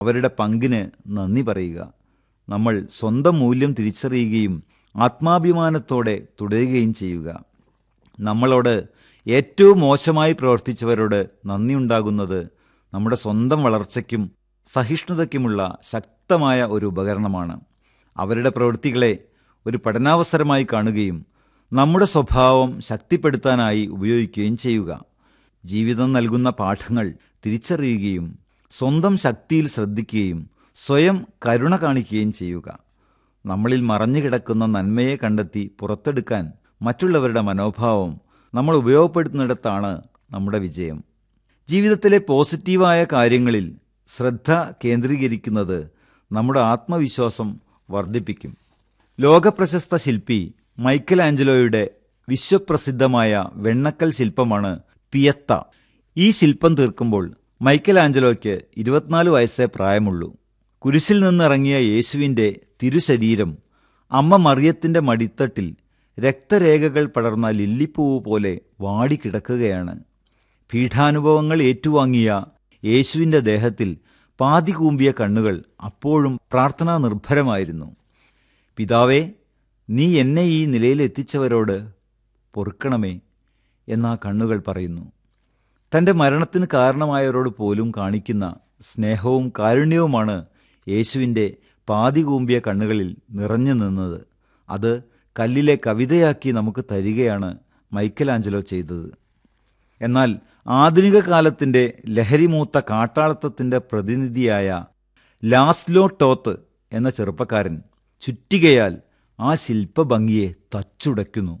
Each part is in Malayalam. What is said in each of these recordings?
അവരുടെ പങ്കിന് നന്ദി പറയുക നമ്മൾ സ്വന്തം മൂല്യം തിരിച്ചറിയുകയും ആത്മാഭിമാനത്തോടെ തുടരുകയും ചെയ്യുക നമ്മളോട് ഏറ്റവും മോശമായി പ്രവർത്തിച്ചവരോട് നന്ദിയുണ്ടാകുന്നത് നമ്മുടെ സ്വന്തം വളർച്ചയ്ക്കും സഹിഷ്ണുതയ്ക്കുമുള്ള ശക്തമായ ഒരു ഉപകരണമാണ് അവരുടെ പ്രവൃത്തികളെ ഒരു പഠനാവസരമായി കാണുകയും നമ്മുടെ സ്വഭാവം ശക്തിപ്പെടുത്താനായി ഉപയോഗിക്കുകയും ചെയ്യുക ജീവിതം നൽകുന്ന പാഠങ്ങൾ തിരിച്ചറിയുകയും സ്വന്തം ശക്തിയിൽ ശ്രദ്ധിക്കുകയും സ്വയം കരുണ കാണിക്കുകയും ചെയ്യുക നമ്മളിൽ മറഞ്ഞുകിടക്കുന്ന നന്മയെ കണ്ടെത്തി പുറത്തെടുക്കാൻ മറ്റുള്ളവരുടെ മനോഭാവം നമ്മൾ ഉപയോഗപ്പെടുത്തുന്നിടത്താണ് നമ്മുടെ വിജയം ജീവിതത്തിലെ പോസിറ്റീവായ കാര്യങ്ങളിൽ ശ്രദ്ധ കേന്ദ്രീകരിക്കുന്നത് നമ്മുടെ ആത്മവിശ്വാസം വർദ്ധിപ്പിക്കും ലോകപ്രശസ്ത ശില്പി മൈക്കൽ ആഞ്ചലോയുടെ വിശ്വപ്രസിദ്ധമായ വെണ്ണക്കൽ ശില്പമാണ് പിയത്ത ഈ ശില്പം തീർക്കുമ്പോൾ മൈക്കൽ ആഞ്ചലോയ്ക്ക് ഇരുപത്തിനാല് വയസ്സേ പ്രായമുള്ളൂ കുരിശിൽ നിന്നിറങ്ങിയ യേശുവിൻ്റെ തിരുശരീരം അമ്മ മറിയത്തിൻ്റെ മടിത്തട്ടിൽ രക്തരേഖകൾ പടർന്ന ലില്ലിപ്പൂവ് പോലെ വാടിക്കിടക്കുകയാണ് പീഠാനുഭവങ്ങൾ ഏറ്റുവാങ്ങിയ യേശുവിൻ്റെ ദേഹത്തിൽ പാതി കൂമ്പിയ കണ്ണുകൾ അപ്പോഴും പ്രാർത്ഥനാ നിർഭരമായിരുന്നു പിതാവേ നീ എന്നെ ഈ നിലയിലെത്തിച്ചവരോട് പൊറുക്കണമേ എന്നാ കണ്ണുകൾ പറയുന്നു തൻ്റെ മരണത്തിന് കാരണമായവരോട് പോലും കാണിക്കുന്ന സ്നേഹവും കാരുണ്യവുമാണ് യേശുവിൻ്റെ പാതി കൂമ്പിയ കണ്ണുകളിൽ നിറഞ്ഞു നിന്നത് അത് കല്ലിലെ കവിതയാക്കി നമുക്ക് തരികയാണ് മൈക്കലാഞ്ചലോ ചെയ്തത് എന്നാൽ ആധുനിക കാലത്തിൻ്റെ ലഹരിമൂത്ത കാട്ടാളത്വത്തിൻ്റെ പ്രതിനിധിയായ ലാസ്ലോ ടോത്ത് എന്ന ചെറുപ്പക്കാരൻ ചുറ്റികയാൽ ആ ശില്പഭംഗിയെ തച്ചുടയ്ക്കുന്നു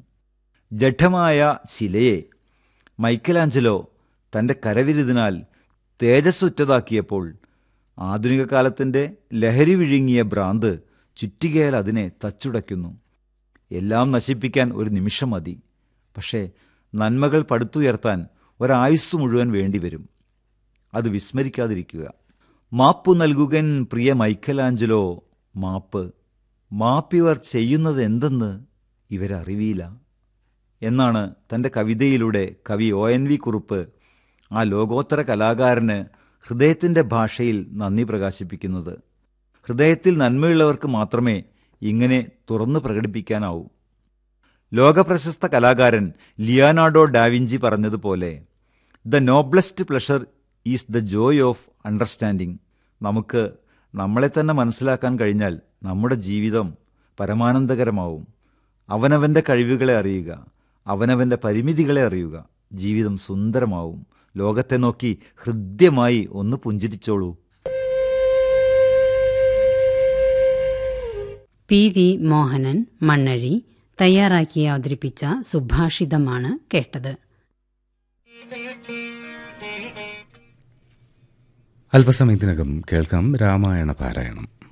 ജഡമായ ശിലയെ മൈക്കലാഞ്ചലോ തൻ്റെ കരവിരുതിനാൽ തേജസ്സുറ്റതാക്കിയപ്പോൾ ആധുനിക കാലത്തിൻ്റെ ലഹരി വിഴുങ്ങിയ ഭ്രാന്ത് ചുറ്റികയാൽ അതിനെ തച്ചുടയ്ക്കുന്നു എല്ലാം നശിപ്പിക്കാൻ ഒരു നിമിഷം മതി പക്ഷേ നന്മകൾ പടുത്തുയർത്താൻ ഒരായുസ് മുഴുവൻ വേണ്ടിവരും അത് വിസ്മരിക്കാതിരിക്കുക മാപ്പു നൽകുകൻ പ്രിയ മൈക്കലാഞ്ചലോ മാപ്പ് മാപ്പിവർ ചെയ്യുന്നത് എന്തെന്ന് ഇവരറിവിയില്ല എന്നാണ് തൻ്റെ കവിതയിലൂടെ കവി ഒ എൻ വി കുറുപ്പ് ആ ലോകോത്തര കലാകാരന് ഹൃദയത്തിൻ്റെ ഭാഷയിൽ നന്ദി പ്രകാശിപ്പിക്കുന്നത് ഹൃദയത്തിൽ നന്മയുള്ളവർക്ക് മാത്രമേ ഇങ്ങനെ തുറന്നു പ്രകടിപ്പിക്കാനാവൂ ലോകപ്രശസ്ത കലാകാരൻ ലിയാനാർഡോ ഡാവിഞ്ചി പറഞ്ഞതുപോലെ the noblest pleasure is the joy of understanding നമുക്ക് നമ്മളെ തന്നെ മനസ്സിലാക്കാൻ കഴിഞ്ഞാൽ നമ്മുടെ ജീവിതം പരമാനന്ദകരമാവും അവനവൻ്റെ കഴിവുകളെ അറിയുക അവനവൻ്റെ പരിമിതികളെ അറിയുക ജീവിതം സുന്ദരമാവും ലോകത്തെ നോക്കി ഹൃദ്യമായി ഒന്ന് പുഞ്ചിരിച്ചോളൂ പി വി മോഹനൻ മണ്ണഴി തയ്യാറാക്കി അവതരിപ്പിച്ച സുഭാഷിതമാണ് കേട്ടത് അല്പസമയത്തിനകം കേൾക്കാം രാമായണ പാരായണം